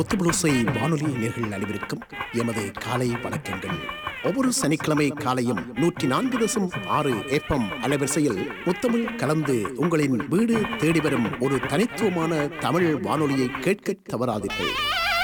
முத்துபுளுசை வானொலி நேர்கள் அனைவருக்கும் எமது காலை வணக்கங்கள் ஒவ்வொரு சனிக்கிழமை காலையும் நூற்றி நான்கு தசம் ஆறு ஏப்பம் அலைவரிசையில் முத்தமிழ் கலந்து உங்களின் வீடு தேடி வரும் ஒரு தனித்துவமான தமிழ் வானொலியை கேட்க தவறாதீர்கள்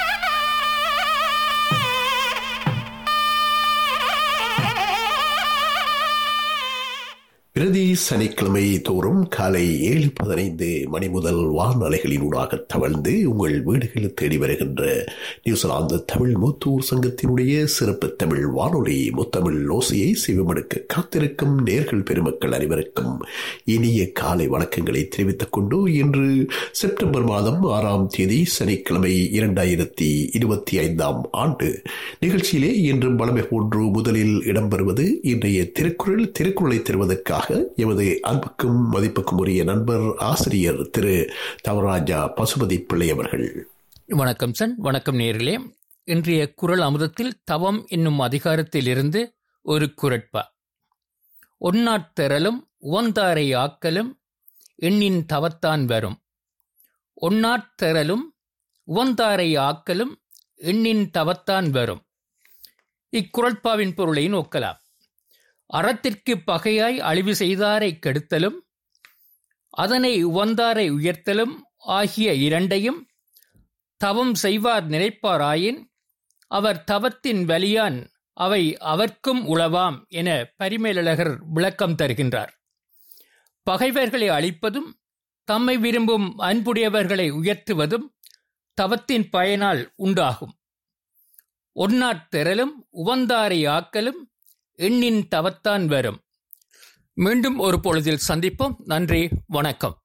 பிரதி சனிக்கிழமை தோறும் காலை ஏழு பதினைந்து மணி முதல் வானலைகளினூடாக தவழ்ந்து உங்கள் வீடுகளில் தேடி வருகின்ற நியூசிலாந்து தமிழ் மூத்தூர் சங்கத்தினுடைய சிறப்பு தமிழ் வானொலி முத்தமிழ் ஓசையை சிவமடுக்க காத்திருக்கும் நேர்கள் பெருமக்கள் அனைவருக்கும் இனிய காலை வணக்கங்களை தெரிவித்துக் கொண்டு இன்று செப்டம்பர் மாதம் ஆறாம் தேதி சனிக்கிழமை இரண்டாயிரத்தி இருபத்தி ஐந்தாம் ஆண்டு நிகழ்ச்சியிலே இன்றும் வளமை போன்று முதலில் இடம்பெறுவது இன்றைய திருக்குறள் திருக்குறளை தருவதற்காக எமது அன்புக்கும் மதிப்புக்கும் உரிய நண்பர் ஆசிரியர் திரு தவராஜா பசுபதி பிள்ளை அவர்கள் வணக்கம் சன் வணக்கம் நேர்களே இன்றைய குரல் அமுதத்தில் தவம் என்னும் அதிகாரத்திலிருந்து ஒரு குரட்பா ஒன்னாட்தெறலும் உவந்தாரை ஆக்கலும் எண்ணின் தவத்தான் வரும் ஒன்னாட்தெறலும் உவந்தாரை ஆக்கலும் எண்ணின் தவத்தான் வரும் இக்குரட்பாவின் பொருளை நோக்கலாம் அறத்திற்கு பகையாய் அழிவு செய்தாரை கெடுத்தலும் அதனை உவந்தாரை உயர்த்தலும் ஆகிய இரண்டையும் தவம் செய்வார் நினைப்பாராயின் அவர் தவத்தின் வலியான் அவை அவர்க்கும் உளவாம் என பரிமேலழகர் விளக்கம் தருகின்றார் பகைவர்களை அழிப்பதும் தம்மை விரும்பும் அன்புடையவர்களை உயர்த்துவதும் தவத்தின் பயனால் உண்டாகும் ஒன்னாட்திரலும் உவந்தாரை ஆக்கலும் எண்ணின் தவத்தான் வரும் மீண்டும் ஒரு பொழுதில் சந்திப்போம் நன்றி வணக்கம்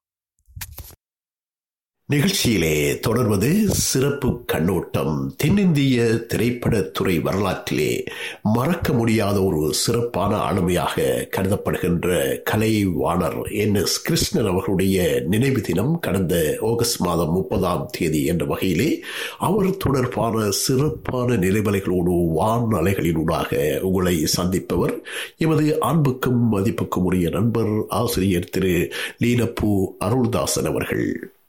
நிகழ்ச்சியிலே தொடர்வது சிறப்பு கண்ணோட்டம் தென்னிந்திய திரைப்படத்துறை வரலாற்றிலே மறக்க முடியாத ஒரு சிறப்பான ஆளுமையாக கருதப்படுகின்ற கலைவாணர் என் எஸ் கிருஷ்ணன் அவர்களுடைய நினைவு தினம் கடந்த ஆகஸ்ட் மாதம் முப்பதாம் தேதி என்ற வகையிலே அவர் தொடர்பான சிறப்பான நிலைவலைகளோடு வான் அலைகளினூடாக உங்களை சந்திப்பவர் எமது அன்புக்கும் மதிப்புக்கும் உரிய நண்பர் ஆசிரியர் திரு லீனப்பூ அருள்தாசன் அவர்கள்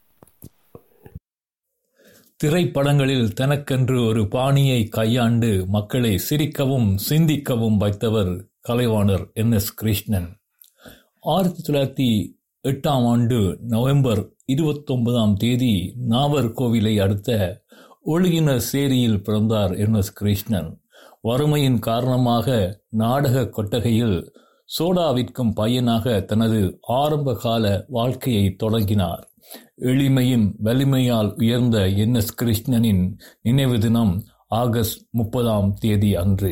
திரைப்படங்களில் தனக்கென்று ஒரு பாணியை கையாண்டு மக்களை சிரிக்கவும் சிந்திக்கவும் வைத்தவர் கலைவாணர் என் எஸ் கிருஷ்ணன் ஆயிரத்தி தொள்ளாயிரத்தி எட்டாம் ஆண்டு நவம்பர் இருபத்தொன்பதாம் தேதி நாவர்கோவிலை அடுத்த ஒழுகின சேரியில் பிறந்தார் என் எஸ் கிருஷ்ணன் வறுமையின் காரணமாக நாடக கொட்டகையில் சோடா விற்கும் பையனாக தனது ஆரம்ப கால வாழ்க்கையை தொடங்கினார் எளிமையின் வலிமையால் உயர்ந்த என் எஸ் கிருஷ்ணனின் நினைவு தினம் ஆகஸ்ட் முப்பதாம் தேதி அன்று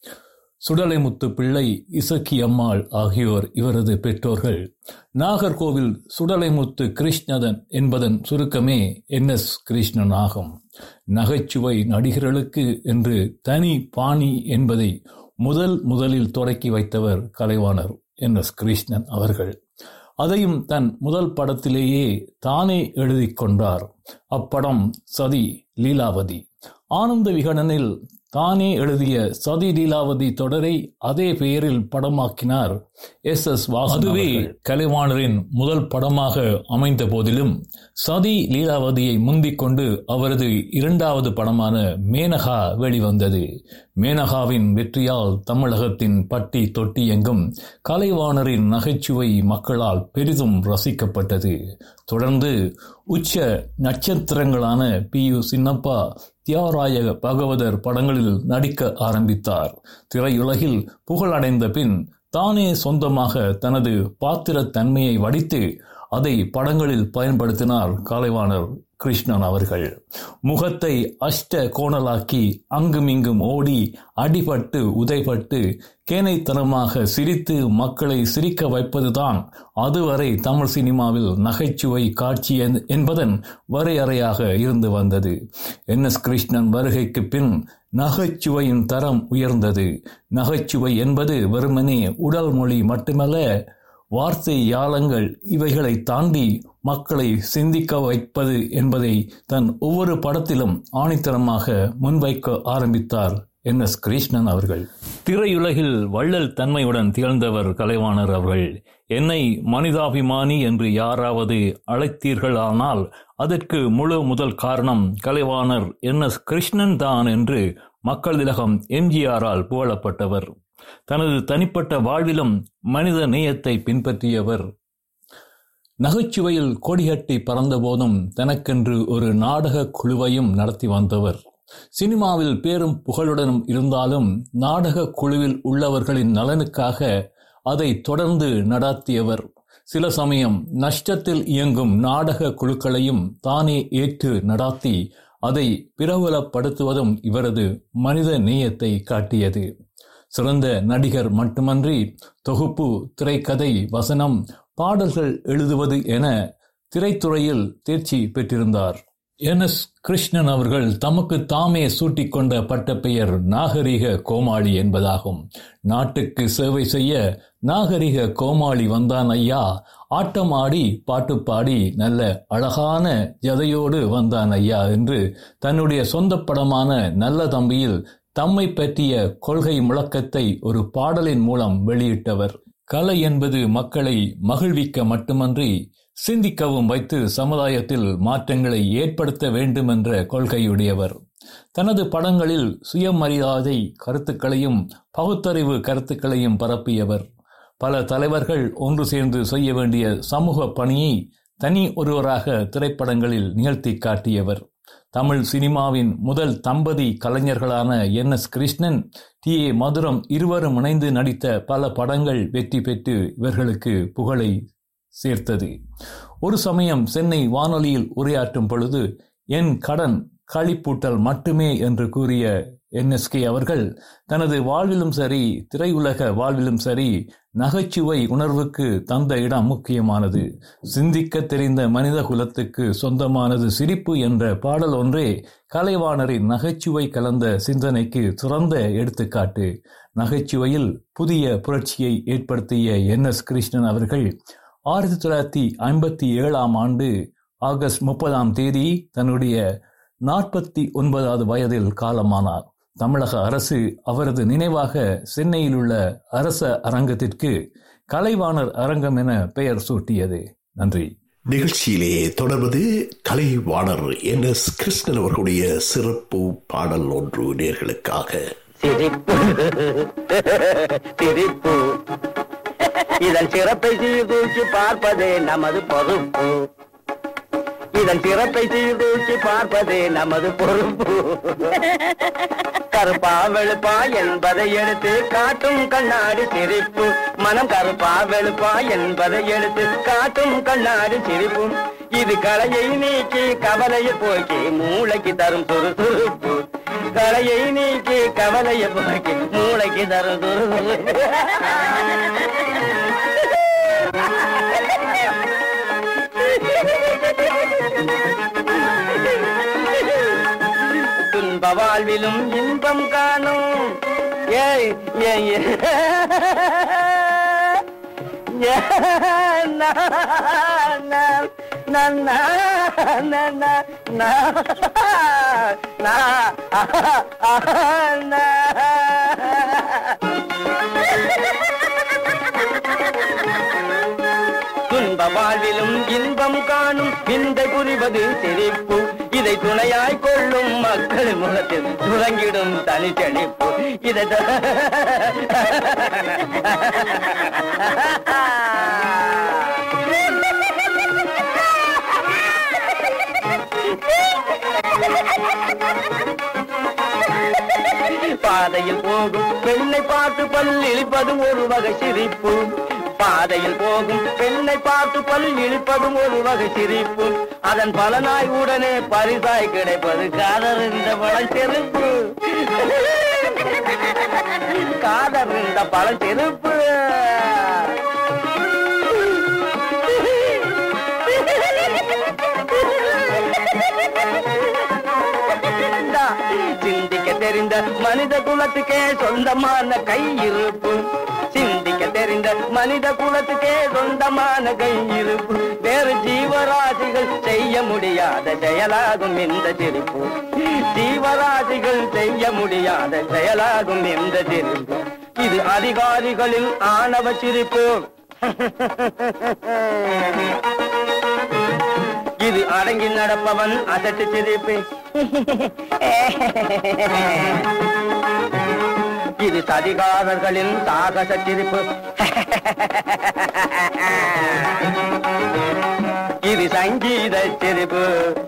சுடலைமுத்து பிள்ளை இசக்கி அம்மாள் ஆகியோர் இவரது பெற்றோர்கள் நாகர்கோவில் சுடலைமுத்து கிருஷ்ணதன் என்பதன் சுருக்கமே என் எஸ் கிருஷ்ணன் ஆகும் நகைச்சுவை நடிகர்களுக்கு என்று தனி பாணி என்பதை முதல் முதலில் தொடக்கி வைத்தவர் கலைவாணர் என் எஸ் கிருஷ்ணன் அவர்கள் அதையும் தன் முதல் படத்திலேயே தானே எழுதி கொண்டார் அப்படம் சதி லீலாவதி ஆனந்த விகடனில் தானே எழுதிய சதி லீலாவதி தொடரை அதே பெயரில் படமாக்கினார் எஸ் எஸ் அதுவே கலைவாணரின் முதல் படமாக அமைந்த போதிலும் சதி லீலாவதியை முந்திக் கொண்டு அவரது இரண்டாவது படமான மேனகா வெளிவந்தது மேனகாவின் வெற்றியால் தமிழகத்தின் பட்டி தொட்டி எங்கும் கலைவாணரின் நகைச்சுவை மக்களால் பெரிதும் ரசிக்கப்பட்டது தொடர்ந்து உச்ச நட்சத்திரங்களான பி யு சின்னப்பா தியாராய பகவதர் படங்களில் நடிக்க ஆரம்பித்தார் திரையுலகில் புகழடைந்த பின் தானே சொந்தமாக தனது பாத்திரத் தன்மையை வடித்து அதை படங்களில் பயன்படுத்தினார் கலைவாணர் கிருஷ்ணன் அவர்கள் முகத்தை அஷ்ட கோணலாக்கி அங்குமிங்கும் ஓடி அடிபட்டு உதைப்பட்டு கேனைத்தனமாக சிரித்து மக்களை சிரிக்க வைப்பதுதான் அதுவரை தமிழ் சினிமாவில் நகைச்சுவை காட்சி என்பதன் வரையறையாக இருந்து வந்தது என் எஸ் கிருஷ்ணன் வருகைக்கு பின் நகைச்சுவையின் தரம் உயர்ந்தது நகைச்சுவை என்பது வெறுமனே உடல் மொழி மட்டுமல்ல வார்த்தை யாழங்கள் இவைகளை தாண்டி மக்களை சிந்திக்க வைப்பது என்பதை தன் ஒவ்வொரு படத்திலும் ஆணித்தரமாக முன்வைக்க ஆரம்பித்தார் என் எஸ் கிருஷ்ணன் அவர்கள் திரையுலகில் வள்ளல் தன்மையுடன் திகழ்ந்தவர் கலைவாணர் அவர்கள் என்னை மனிதாபிமானி என்று யாராவது அழைத்தீர்களானால் அதற்கு முழு முதல் காரணம் கலைவாணர் என் எஸ் கிருஷ்ணன் தான் என்று மக்கள் திலகம் எம்ஜிஆரால் புகழப்பட்டவர் தனது தனிப்பட்ட வாழ்விலும் மனித நேயத்தை பின்பற்றியவர் நகைச்சுவையில் கொடிகட்டி பறந்தபோதும் தனக்கென்று ஒரு நாடக குழுவையும் நடத்தி வந்தவர் சினிமாவில் பேரும் புகழுடனும் இருந்தாலும் நாடக குழுவில் உள்ளவர்களின் நலனுக்காக அதை தொடர்ந்து நடாத்தியவர் சில சமயம் நஷ்டத்தில் இயங்கும் நாடக குழுக்களையும் தானே ஏற்று நடாத்தி அதை பிரபலப்படுத்துவதும் இவரது மனித நேயத்தை காட்டியது சிறந்த நடிகர் மட்டுமன்றி தொகுப்பு திரைக்கதை வசனம் பாடல்கள் எழுதுவது என திரைத்துறையில் தேர்ச்சி பெற்றிருந்தார் என் எஸ் கிருஷ்ணன் அவர்கள் தமக்கு தாமே சூட்டிக்கொண்ட பட்டப்பெயர் நாகரிக கோமாளி என்பதாகும் நாட்டுக்கு சேவை செய்ய நாகரிக கோமாளி வந்தான் ஐயா ஆட்டம் ஆடி பாட்டு பாடி நல்ல அழகான ஜதையோடு வந்தான் ஐயா என்று தன்னுடைய சொந்த படமான நல்ல தம்பியில் தம்மை பற்றிய கொள்கை முழக்கத்தை ஒரு பாடலின் மூலம் வெளியிட்டவர் கலை என்பது மக்களை மகிழ்விக்க மட்டுமன்றி சிந்திக்கவும் வைத்து சமுதாயத்தில் மாற்றங்களை ஏற்படுத்த வேண்டும் என்ற கொள்கையுடையவர் தனது படங்களில் சுயமரியாதை கருத்துக்களையும் பகுத்தறிவு கருத்துக்களையும் பரப்பியவர் பல தலைவர்கள் ஒன்று சேர்ந்து செய்ய வேண்டிய சமூக பணியை தனி ஒருவராக திரைப்படங்களில் நிகழ்த்தி காட்டியவர் தமிழ் சினிமாவின் முதல் தம்பதி கலைஞர்களான N S Krishnan T A Madhuram இருவரும் இணைந்து நடித்த பல படங்கள் வெற்றி பெற்று இவர்களுக்கு புகழை சேர்த்தது ஒரு சமயம் சென்னை வானொலியில் உரையாற்றும் பொழுது என் கடன் களிப்பூட்டல் மட்டுமே என்று கூறிய என்எஸ்கே அவர்கள் தனது வாழ்விலும் சரி திரையுலக வாழ்விலும் சரி நகைச்சுவை உணர்வுக்கு தந்த இடம் முக்கியமானது சிந்திக்க தெரிந்த மனித குலத்துக்கு சொந்தமானது சிரிப்பு என்ற பாடல் ஒன்றே கலைவாணரின் நகைச்சுவை கலந்த சிந்தனைக்கு சிறந்த எடுத்துக்காட்டு நகைச்சுவையில் புதிய புரட்சியை ஏற்படுத்திய என் எஸ் கிருஷ்ணன் அவர்கள் ஆயிரத்தி தொள்ளாயிரத்தி ஐம்பத்தி ஏழாம் ஆண்டு ஆகஸ்ட் முப்பதாம் தேதி தன்னுடைய நாற்பத்தி ஒன்பதாவது வயதில் காலமானார் தமிழக அரசு அவரது நினைவாக சென்னையில் உள்ள அரச அரங்கத்திற்கு கலைவாணர் அரங்கம் என பெயர் சூட்டியது நன்றி நிகழ்ச்சியிலே தொடர்வது கலைவாணர் என் எஸ் கிருஷ்ணன் அவர்களுடைய சிறப்பு பாடல் ஒன்று நேர்களுக்காக சிரிப்பு சிரிப்பு இதன் சிறப்பை சீர்தூக்கி பார்ப்பதே நமது பொறுப்பு இதன் சிறப்பை சீர்தூக்கி பார்ப்பதே நமது பொறுப்பு கருப்பா வெளுப்பா என்பதை எடுத்து காட்டும் கண்ணாடி சிரிப்பு மனம் கருப்பா வெளுப்பா என்பதை எடுத்து காட்டும் கண்ணாடி சிரிப்பு இது கலையை நீக்கி கவலையை போக்கி மூளைக்கு தரும் சுறுசுறுப்பு கலையை நீக்கி கவலையை போக்கி மூளைக்கு தரும் சுறுசுறுப்பு துன்ப வாழ்விலும் இன்பம் காணும் ஏய் ஏய், ஏய். ஏய், நா, நா, நா, நா, நா, நா, நா, நா, ஆஹா, ஆஹா, நா. துன்ப வாழ்விலும் இன்பம் காணும் விந்தை புரிவது சிரிப்பு இதை துணையாய் கொள்ளும் மக்கள் முகத்தில் துறங்கிடும் தனி செழிப்பு இதை பாதையில் போகும் பெண்ணை பார்த்து பல் இழிப்பதும் ஒரு வகை சிரிப்பு பாதையில் போகும் பெண்ணை பார்த்து பல் இழிப்பதும் ஒரு வகை சிரிப்பு அதன் பலனாய் உடனே பரிசாய் கிடைப்பது காதல் இந்த பழம் செருப்பு காதல் இந்த பழம் செருப்பு சிந்திக்க தெரிந்த மனித குலத்துக்கே சொந்தமான கை இருப்பு சிந்திக்க தெரிந்த தெரிந்த மனித குலத்துக்கே சொந்தமான கை இருப்பு வேறு ஜீவராசிகள் செய்ய முடியாத செயலாகும் இந்த சிரிப்பு ஜீவராசிகள் செய்ய முடியாத செயலாகும் இந்த சிரிப்பு இது அதிகாரிகளின் ஆணவ சிரிப்பு இது அடங்கி நடப்பவன் அசட்டு சிரிப்பு இது சதிகாரர்களின் சாகச சிரிப்பு இது சங்கீத சிரிப்பு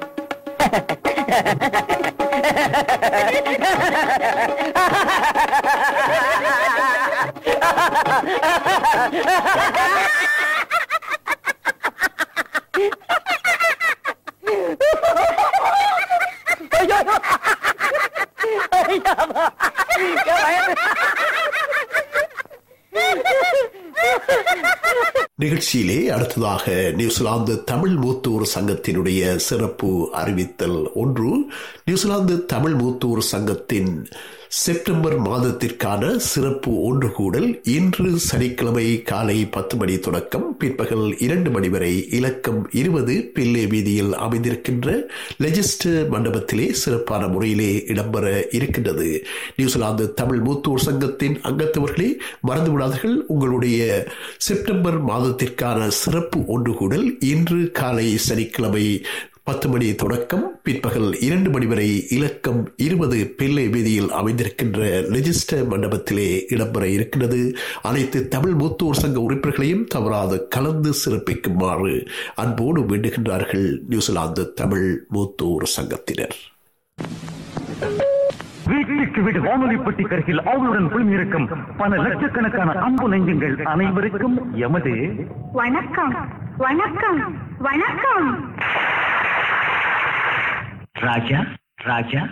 நிகழ்ச்சியிலே அடுத்ததாக நியூசிலாந்து தமிழ் மூத்தூர் சங்கத்தினுடைய சிறப்பு அறிவித்தல் ஒன்று நியூசிலாந்து தமிழ் மூத்தூர் சங்கத்தின் செப்டம்பர் மாதத்திற்கான சிறப்பு ஒன்று கூடல் இன்று சனிக்கிழமை காலை பத்து மணி தொடக்கம் பிற்பகல் இரண்டு மணி வரை இலக்கம் இருபது பில்லே வீதியில் அமைந்திருக்கின்ற லெஜிஸ்டர் மண்டபத்திலே சிறப்பான முறையிலே இடம்பெற இருக்கின்றது நியூசிலாந்து தமிழ் மூத்தூர் சங்கத்தின் அங்கத்தவர்களே மறந்துவிடாதீர்கள் உங்களுடைய செப்டம்பர் மாதத்திற்கான சிறப்பு ஒன்று கூடல் இன்று காலை சனிக்கிழமை பத்து மணி தொடக்கம் பிற்பகல் இரண்டு மணி வரை இலக்கம் இருபது பிள்ளை வீதியில் அமைந்திருக்கின்ற ரெஜிஸ்டர் மண்டபத்திலே இடம்பெற இருக்கிறது அனைத்து தமிழ் மூத்தோர் சங்க உறுப்பினர்களையும் தவறாது கலந்து சிறப்பிக்குமாறு அன்போடு வேண்டுகின்றார்கள் நியூசிலாந்து தமிழ் மூத்தோர் சங்கத்தினர் வீட்டுக்கு வீடு வானொலி பெட்டி கருகில் ஆவலுடன் குழுமியிருக்கும் பல லட்சக்கணக்கான அன்பு நெஞ்சங்கள் அனைவருக்கும் எமது வணக்கம் வணக்கம் வணக்கம் ராஜா ராஜா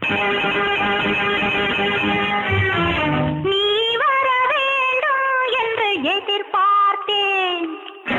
நீ வர வேண்டும் என்று எதிர்பார்த்தேன்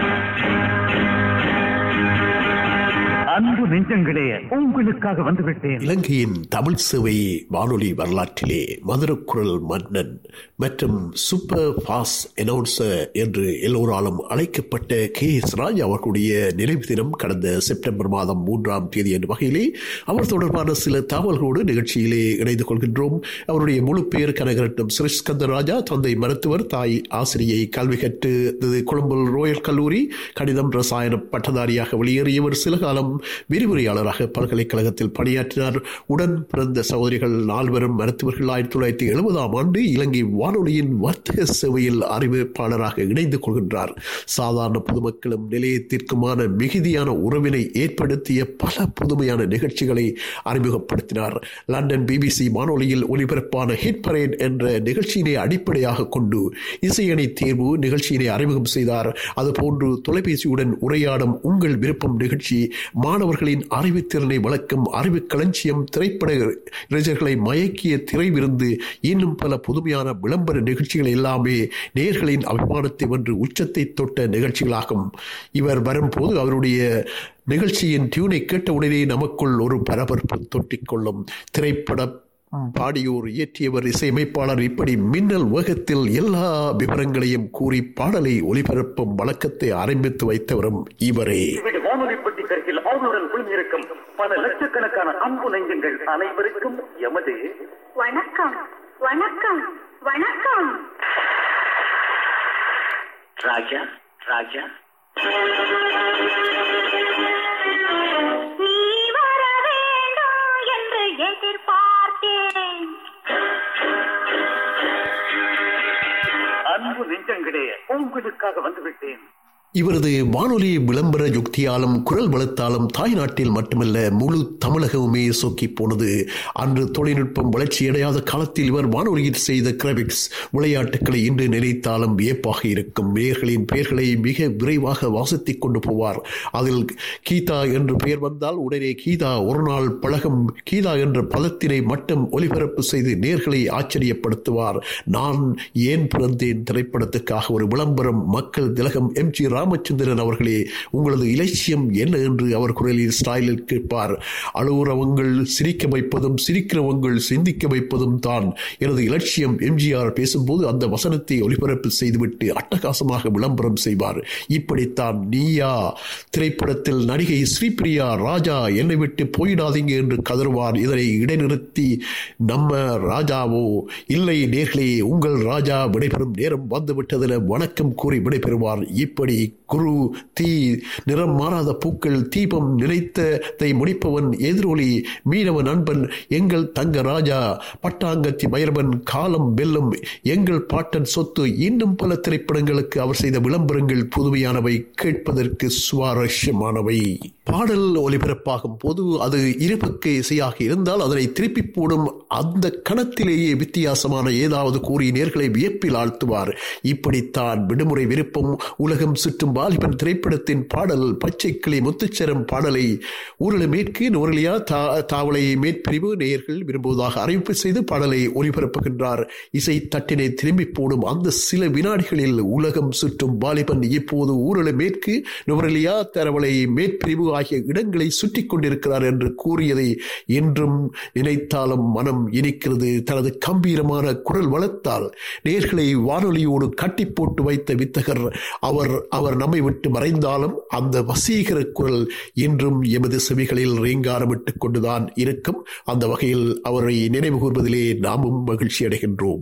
அன்பு நெஞ்சங்களே உங்களுக்காக வந்துவிட்டேன் இலங்கையின் தமிழ் சேவை வானொலி வரலாற்றிலே மதுரக்குரல் மன்னன் மற்றும் சூப்பர் ஃபாஸ்ட் அனௌன்சர் என்று எல்லோராலும் அழைக்கப்பட்ட கே எஸ் ராஜ் அவர்களுடைய நினைவு தினம் கடந்த செப்டம்பர் மாதம் மூன்றாம் தேதி என்ற வகையிலே அவர் தொடர்பான சில தகவல்களோடு நிகழ்ச்சியிலே இணைந்து கொள்கின்றோம் அவருடைய முழு பெயர் கனகரட்னம் சுரேஷ்கந்த ராஜா தந்தை மருத்துவர் தாய் ஆசிரியை கல்வி கற்று கொழும்பு ரோயல் கல்லூரி கணிதம் ரசாயன பட்டதாரியாக வெளியேறியவர் சில காலம் விரிவுரையாளராக பல்கலைக்கழகத்தில் பணியாற்றினார் உடன் பிறந்த சகோதரிகள் நால்வரும் மருத்துவர்கள் ஆயிரத்தி தொள்ளாயிரத்தி எழுபதாம் ஆண்டு இலங்கை வானொலியின் வர்த்தக சேவையில் அறிவிப்பாளராக இணைந்து கொள்கின்றார் சாதாரண பொதுமக்களும் நிலையத்திற்குமான மிகுதியான உறவினை ஏற்படுத்திய பல புதுமையான நிகழ்ச்சிகளை அறிமுகப்படுத்தினார் லண்டன் பிபிசி வானொலியில் ஒலிபரப்பான ஹிட் பரேட் என்ற நிகழ்ச்சியினை அடிப்படையாக கொண்டு இசையணி தேர்வு நிகழ்ச்சியினை அறிமுகம் செய்தார் அதுபோன்று தொலைபேசியுடன் உரையாடும் உங்கள் விருப்பம் நிகழ்ச்சி மாணவர்களின் அறிவுத்திறனை வளர்க்கும் அறிவு களஞ்சியம் திரைப்பட இளைஞர்களை மயக்கிய திரை விருந்து இன்னும் பல புதுமையான விளம்பர நிகழ்ச்சிகள் எல்லாமே நேர்களின் அபிமானத்தை வென்று உச்சத்தை தொட்ட நிகழ்ச்சிகளாகும் இவர் வரும்போது அவருடைய நிகழ்ச்சியின் டியூனை கேட்டவுடனே நமக்குள் ஒரு பரபரப்பு தொட்டிக்கொள்ளும் திரைப்பட பாடியோர் இயற்றியவர் இசையமைப்பாளர் இப்படி மின்னல் வேகத்தில் எல்லா விவரங்களையும் கூறி பாடலை ஒலிபரப்பும் வழக்கத்தை ஆரம்பித்து வைத்தவரும் இவரே வீடு வானொலி பெட்டி கருகில் ஆவலுடன் குழுமியிருக்கும் பல லட்சக்கணக்கான அன்பு நெஞ்சங்கள் அனைவருக்கும் எமது வணக்கம் வணக்கம் வணக்கம் ராஜா ராஜா நீ வர வேண்டும் என்று எதிர்பார்த்தேன் அன்பு நெஞ்சங்களே உங்களுக்காக வந்துவிட்டேன் இவரது வானொலி விளம்பர யுக்தியாலும் குரல் வளத்தாலும் தாய் நாட்டில் மட்டுமல்ல முழு தமிழகமுமே சொக்கி போனது அன்று தொழில்நுட்பம் வளர்ச்சியடையாத காலத்தில் இவர் வானொலியில் செய்த கிராபிக்ஸ் விளையாட்டுகளை இன்று நினைத்தாலும் வியப்பாக இருக்கும் நேர்களின் பெயர்களை மிக விரைவாக வாசித்துக் கொண்டு போவார் அதில் கீதா என்று பெயர் வந்தால் உடனே கீதா ஒரு நாள் பழகும் கீதா என்ற பதத்தினை மட்டும் ஒலிபரப்பு செய்து நேர்களை ஆச்சரியப்படுத்துவார் நான் ஏன் பிறந்தேன் திரைப்படத்துக்காக ஒரு விளம்பரம் மக்கள் திலகம் எம் ஜி ராமச்சந்திரன் அவர்களே உங்களது இலட்சியம் என்ன என்று அவர் குரலில் ஸ்டைலில் கேட்பார் அழுகிறவங்கள் சிரிக்க வைப்பதும் சிரிக்கிறவங்கள் சிந்திக்க வைப்பதும் தான் எனது இலட்சியம் எம்ஜிஆர் பேசும்போது அந்த வசனத்தை ஒளிபரப்பு செய்துவிட்டு அட்டகாசமாக விளம்பரம் செய்வார் இப்படித்தான் நீயா திரைப்படத்தில் நடிகை ஸ்ரீபிரியா ராஜா என்னை விட்டு போயிடாதீங்க என்று கதறுவார் இதனை இடைநிறுத்தி நம்ம ராஜாவோ இல்லை நேர்களே உங்கள் ராஜா விடைபெறும் நேரம் வந்துவிட்டதென வணக்கம் கூறி விடைபெறுவார் இப்படி குரு தீ நிறம் மாறாத பூக்கள் தீபம் நினைத்ததை முடிப்பவன் எதிரொலி மீனவ நண்பன் எங்கள் தங்க ராஜா பட்டாங்கத்தி பைரவன் காலம் வெல்லும் எங்கள் பாட்டன் சொத்து இன்னும் பல திரைப்படங்களுக்கு அவர் செய்த விளம்பரங்கள் புதுமையானவை கேட்பதற்கு சுவாரஸ்யமானவை பாடல் ஒலிபரப்பாகும் போது அது இருபக்க இசையாக இருந்தால் அதனை திருப்பி போடும் அந்த கணத்திலேயே வித்தியாசமான ஏதாவது கூறி நேர்களை வியப்பில் ஆழ்த்துவார் இப்படித்தான் விடுமுறை விருப்பம் உலகம் சுற்றும் வாலிபன் திரைப்படத்தின் பாடல் பச்சை கிளி முத்துச்சரம் பாடலை ஊரல மேற்கு நோரலியா தா தாவளை மேற்பிரிவு நேயர்கள் விரும்புவதாக அறிவிப்பு செய்து பாடலை ஒலிபரப்புகின்றார் இசை தட்டினை திரும்பி போடும் அந்த சில வினாடிகளில் உலகம் சுற்றும் வாலிபன் இப்போது ஊரல மேற்கு நுவரலியா தரவளை மேற்பிரிவு ஆகிய இடங்களை சுற்றி கொண்டிருக்கிறார் என்று கூறியதை என்றும் நினைத்தாலும் மனம் இனிக்கிறது தனது கம்பீரமான குரல் வளர்த்தால் நேர்களை வானொலியோடு கட்டி போட்டு வைத்த வித்தகர் அவர் அவர் நம்மை விட்டு மறைந்தாலும் அந்த வசீகர குரல் என்றும் எமது செவிகளில் ரீங்காரமிட்டுக் கொண்டுதான் இருக்கும் அந்த வகையில் அவரை நினைவு கூர்வதிலே நாமும் மகிழ்ச்சி அடைகின்றோம்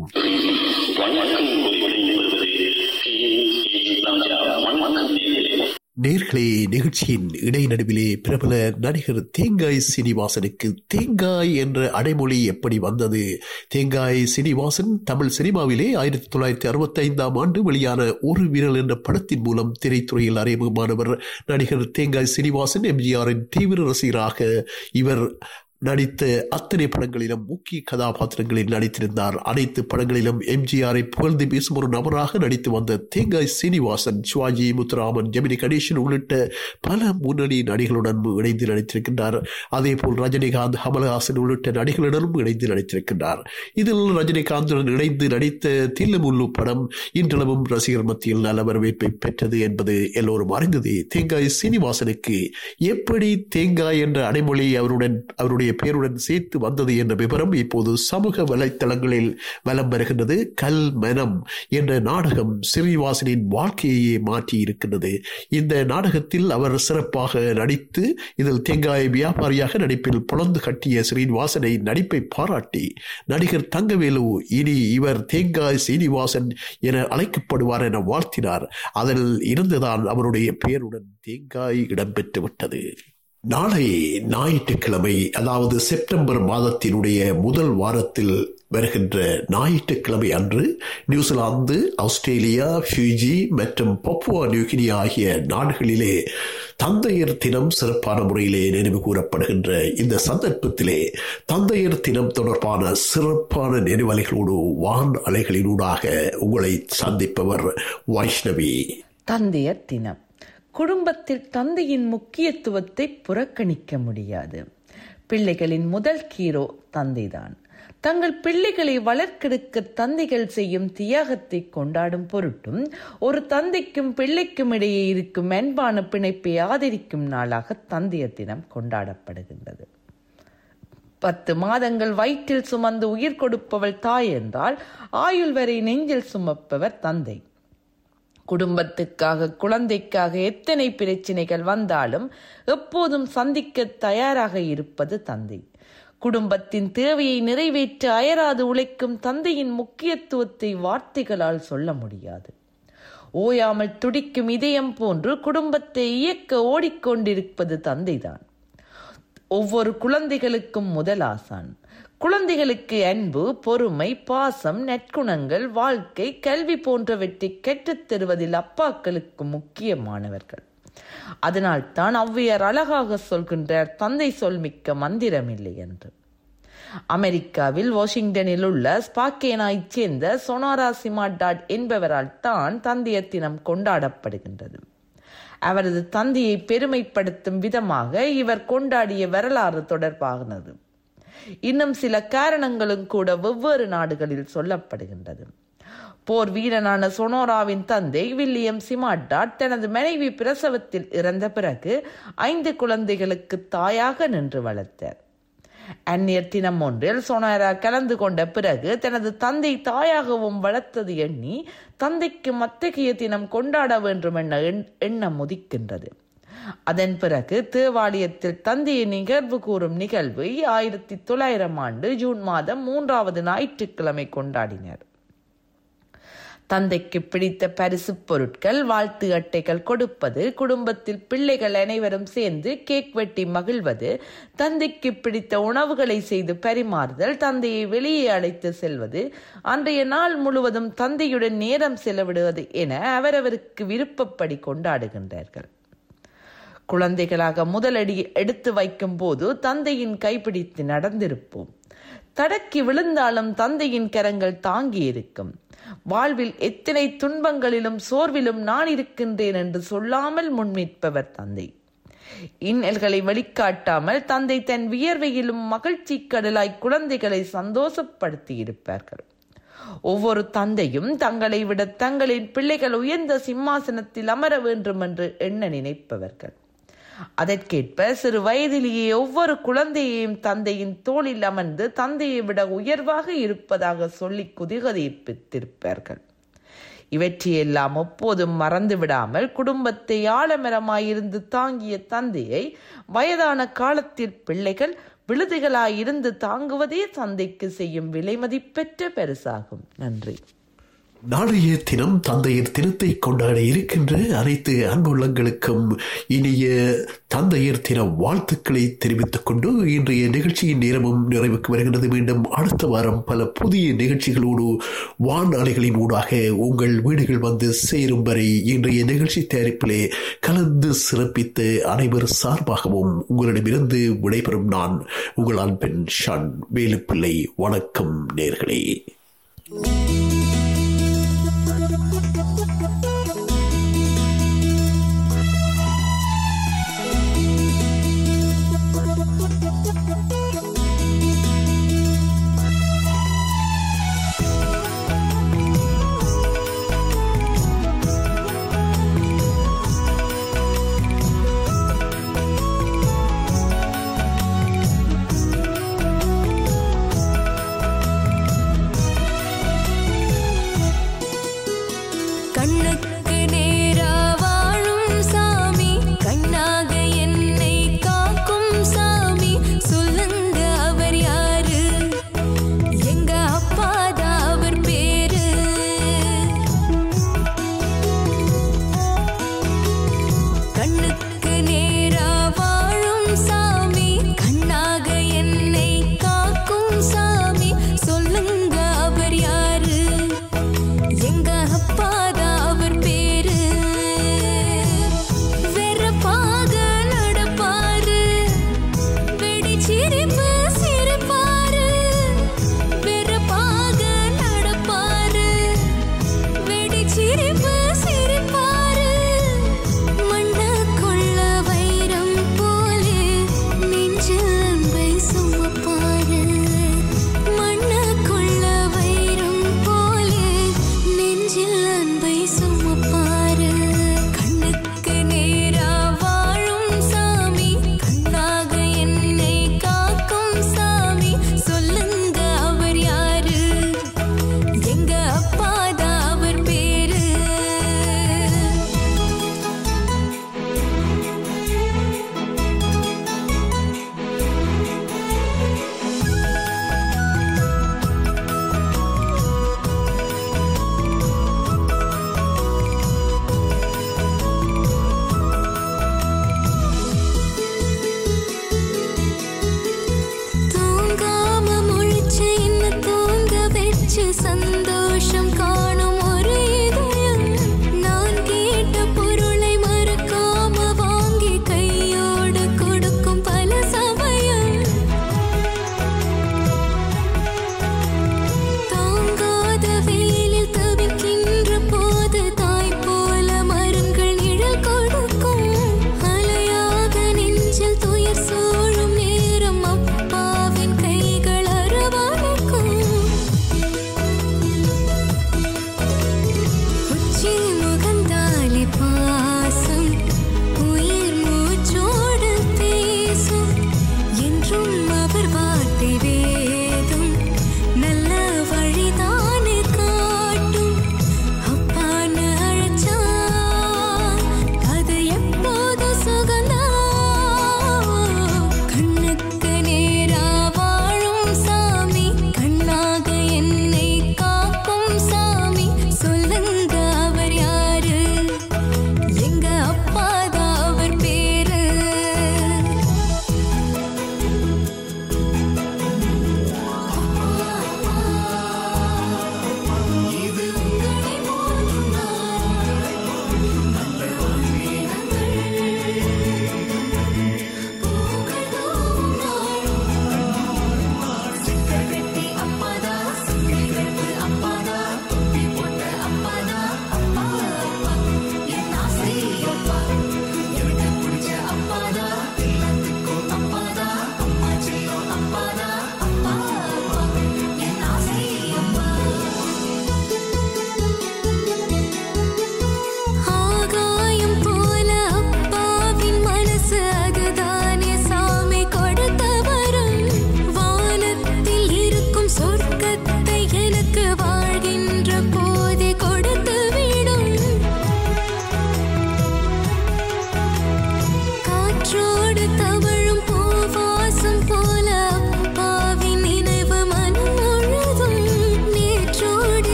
நேர்களே நிகழ்ச்சியின் இடைநடுவிலே பிரபல நடிகர் தேங்காய் சீனிவாசனுக்கு தேங்காய் என்ற அடைமொழி எப்படி வந்தது தேங்காய் சீனிவாசன் தமிழ் சினிமாவிலே ஆயிரத்தி தொள்ளாயிரத்தி அறுபத்தி ஐந்தாம் ஆண்டு வெளியான ஒரு வீரல் என்ற படத்தின் மூலம் திரைத்துறையில் அறிமுகமானவர் நடிகர் தேங்காய் சீனிவாசன் எம்ஜிஆரின் தீவிர ரசிகராக இவர் நடித்த அத்தனை படங்களிலும் முக்கிய கதாபாத்திரங்களில் நடித்திருந்தார் அனைத்து படங்களிலும் எம்ஜிஆரை புகழ்ந்து பேசும் ஒரு நபராக நடித்து வந்த தேங்காய் சீனிவாசன் சிவாஜி முத்துராமன் ஜெமினி கணேசன் உள்ளிட்ட பல முன்னணி நடிகளுடன் இணைந்து நடித்திருக்கின்றார் அதே போல் ரஜினிகாந்த் கமலஹாசன் உள்ளிட்ட நடிகளுடனும் இணைந்து நடித்திருக்கின்றார் இதில் ரஜினிகாந்துடன் இணைந்து நடித்த தில்லுமுல்லு படம் இன்றளவும் ரசிகர் மத்தியில் நல்ல வரவேற்பை பெற்றது என்பது எல்லோரும் அறிந்ததே தேங்காய் சீனிவாசனுக்கு எப்படி தேங்காய் என்ற அடைமொழி அவருடன் அவருடைய அவருடைய பெயருடன் சேர்த்து வந்தது என்ற விவரம் இப்போது சமூக வலைத்தளங்களில் வலம் வருகின்றது கல் மனம் என்ற நாடகம் ஸ்ரீனிவாசனின் வாழ்க்கையே மாற்றி இருக்கின்றது இந்த நாடகத்தில் அவர் சிறப்பாக நடித்து இதில் தேங்காய் வியாபாரியாக நடிப்பில் புலந்து கட்டிய ஸ்ரீனிவாசனை நடிப்பை பாராட்டி நடிகர் தங்கவேலு இனி இவர் தேங்காய் சீனிவாசன் என அழைக்கப்படுவார் என வாழ்த்தினார் அதில் இருந்துதான் அவருடைய பெயருடன் தேங்காய் இடம்பெற்று விட்டது நாளை ஞாயிற்றுக்கிழமை அதாவது செப்டம்பர் மாதத்தினுடைய முதல் வாரத்தில் வருகின்ற ஞாயிற்றுக்கிழமை அன்று நியூசிலாந்து ஆஸ்திரேலியா ஃபியூஜி மற்றும் பப்புவா நியூகினியா ஆகிய நாடுகளிலே தந்தையர் தினம் சிறப்பான முறையிலே நினைவு கூறப்படுகின்ற இந்த சந்தர்ப்பத்திலே தந்தையர் தினம் தொடர்பான சிறப்பான நினைவலைகளோடு வான் அலைகளினூடாக உங்களை சந்திப்பவர் வைஷ்ணவி தந்தையர் தினம் குடும்பத்தில் தந்தையின் முக்கியத்துவத்தை புறக்கணிக்க முடியாது பிள்ளைகளின் முதல் ஹீரோ தந்தைதான் தங்கள் பிள்ளைகளை வளர்க்கெடுக்க தந்தைகள் செய்யும் தியாகத்தை கொண்டாடும் பொருட்டும் ஒரு தந்தைக்கும் பிள்ளைக்கும் இடையே இருக்கும் அன்பான பிணைப்பை ஆதரிக்கும் நாளாக தந்தையர் தினம் கொண்டாடப்படுகின்றது பத்து மாதங்கள் வயிற்றில் சுமந்து உயிர் கொடுப்பவள் தாய் என்றால் ஆயுள் வரை நெஞ்சில் சுமப்பவர் தந்தை குடும்பத்துக்காக குழந்தைக்காக எத்தனை பிரச்சனைகள் வந்தாலும் எப்போதும் சந்திக்க தயாராக இருப்பது தந்தை குடும்பத்தின் தேவையை நிறைவேற்ற அயராது உழைக்கும் தந்தையின் முக்கியத்துவத்தை வார்த்தைகளால் சொல்ல முடியாது ஓயாமல் துடிக்கும் இதயம் போன்று குடும்பத்தை இயக்க ஓடிக்கொண்டிருப்பது தந்தைதான் ஒவ்வொரு குழந்தைகளுக்கும் முதல் ஆசான் குழந்தைகளுக்கு அன்பு பொறுமை பாசம் நற்குணங்கள் வாழ்க்கை கல்வி போன்றவற்றை கற்றுத் தருவதில் அப்பாக்களுக்கு முக்கியமானவர்கள் அதனால் தான் ஔவையார் அழகாக சொல்கின்றார் தந்தை சொல்மிக்க மந்திரம் இல்லை என்று அமெரிக்காவில் வாஷிங்டனில் உள்ள ஸ்பாக்கேனாயைச் சேர்ந்த சொனாரா சிமா டாட் என்பவரால் தான் தந்தையர் தினம் கொண்டாடப்படுகின்றது அவரது தந்தையை பெருமைப்படுத்தும் விதமாக இவர் கொண்டாடிய வரலாறு தொடர்பானது இன்னும் சில காரணங்களும் கூட வெவ்வேறு நாடுகளில் சொல்லப்படுகின்றது போர் வீரனான சொனோராவின் தந்தை வில்லியம் சிமாட்டாட் தனது மனைவி பிரசவத்தில் இறந்த பிறகு ஐந்து குழந்தைகளுக்கு தாயாக நின்று வளர்த்தார் அந்நியர் தினம் ஒன்றில் சொனாரா கலந்து கொண்ட பிறகு தனது தந்தை தாயாகவும் வளர்த்தது எண்ணி தந்தைக்கு மத்தகைய தினம் கொண்டாட வேண்டும் என்ற எண்- எண்ணம் உதிக்கின்றது அதன் பிறகு தேவாலயத்தில் தந்தையை நிகழ்வு கூறும் நிகழ்வை ஆயிரத்தி தொள்ளாயிரம் ஆண்டு ஜூன் மாதம் மூன்றாவது ஞாயிற்றுக்கிழமை கொண்டாடினர் தந்தைக்கு பிடித்த பரிசு பொருட்கள் வாழ்த்து அட்டைகள் கொடுப்பது குடும்பத்தில் பிள்ளைகள் அனைவரும் சேர்ந்து கேக் வெட்டி மகிழ்வது தந்தைக்கு பிடித்த உணவுகளை செய்து பரிமாறுதல் தந்தையை வெளியே அழைத்து செல்வது அன்றைய நாள் முழுவதும் தந்தையுடன் நேரம் செலவிடுவது என அவரவருக்கு விருப்பப்படி கொண்டாடுகின்றார்கள் குழந்தைகளாக முதலடி எடுத்து வைக்கும் போது தந்தையின் கைப்பிடித்து நடந்திருப்போம் தடக்கி விழுந்தாலும் தந்தையின் கரங்கள் தாங்கி இருக்கும் வாழ்வில் எத்தனை துன்பங்களிலும் சோர்விலும் நான் இருக்கின்றேன் என்று சொல்லாமல் முன்னிற்பவர் தந்தை இன்னல்களை வெளிக்காட்டாமல் தந்தை தன் வியர்வையிலும் மகிழ்ச்சி கடலாய் குழந்தைகளை சந்தோஷப்படுத்தி இருப்பார்கள் ஒவ்வொரு தந்தையும் தங்களை விட தங்களின் பிள்ளைகள் உயர்ந்த சிம்மாசனத்தில் அமர வேண்டும் என்று எண்ண நினைப்பவர்கள் அதற்கேற்ப சிறு வயதிலேயே ஒவ்வொரு குழந்தையையும் தந்தையின் தோளில் அமர்ந்து தந்தையை விட உயர்வாக இருப்பதாக சொல்லி குதிகதிப்பித்திருப்பார்கள் இவற்றையெல்லாம் எப்போதும் மறந்து விடாமல் குடும்பத்தை ஆலமரமாயிருந்து தாங்கிய தந்தையை வயதான காலத்தில் பிள்ளைகள் விழுதுகளாயிருந்து தாங்குவதே தந்தைக்கு செய்யும் விலைமதிப்பெற்ற பரிசாகும் நன்றி நாளைய தினம் தந்தையர் தினத்தை கொண்டாட இருக்கின்ற அனைத்து அன்புள்ளங்களுக்கும் இனிய தந்தையர் தின வாழ்த்துக்களை தெரிவித்துக் கொண்டு இன்றைய நிகழ்ச்சியின் நேரமும் நிறைவுக்கு வருகிறது மீண்டும் அடுத்த வாரம் பல புதிய நிகழ்ச்சிகளோடு வானாளிகளின் ஊடாக உங்கள் வீடுகள் வந்து சேரும் வரை இன்றைய நிகழ்ச்சி தயாரிப்பிலே கலந்து சிறப்பித்த அனைவர் சார்பாகவும் உங்களிடமிருந்து விடைபெறும் நான் உங்கள் அன்பின் ஷான் வேலுப்பிள்ளை வணக்கம் நேர்களே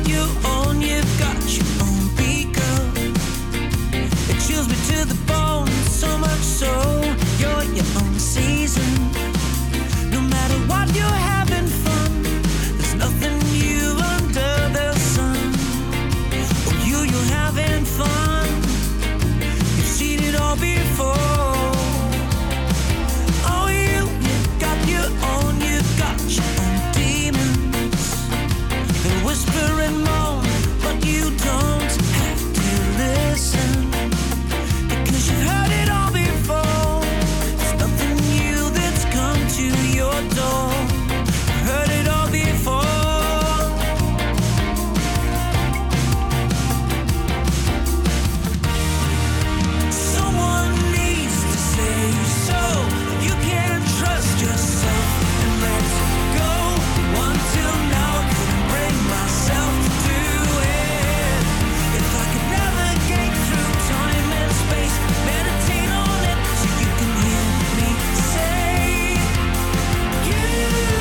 your own, you've got your own beat, girl. It chills me to the bone, so much so you're your own season. No matter what, you're having fun. There's nothing new under the sun. Oh, you, you're having fun. You've seen it all before. Oh, you, you've got your own, you've got your own demons. They whisper and moan, but you don't have to listen. Because you've heard it all before. There's nothing new that's come to your door. You've heard it all before. Someone needs to say so. You can't trust yourself and let go. Until now, I couldn't bring myself to do it. If I could navigate through time and space, meditate on it so you can hear me say, You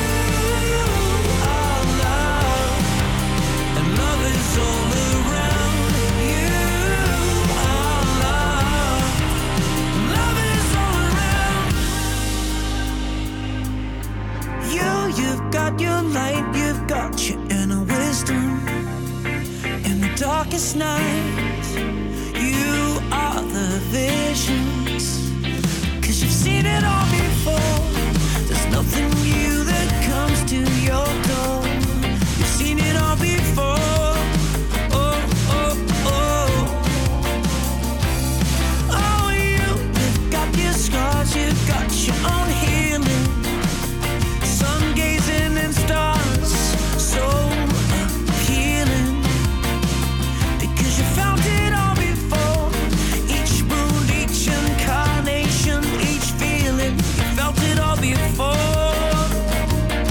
are love, and love is all around. You are love. Love is all around you. You've got your light, you've got your inner wisdom. In the darkest nights, you are the visions. Cause you've seen it all before. There's nothing new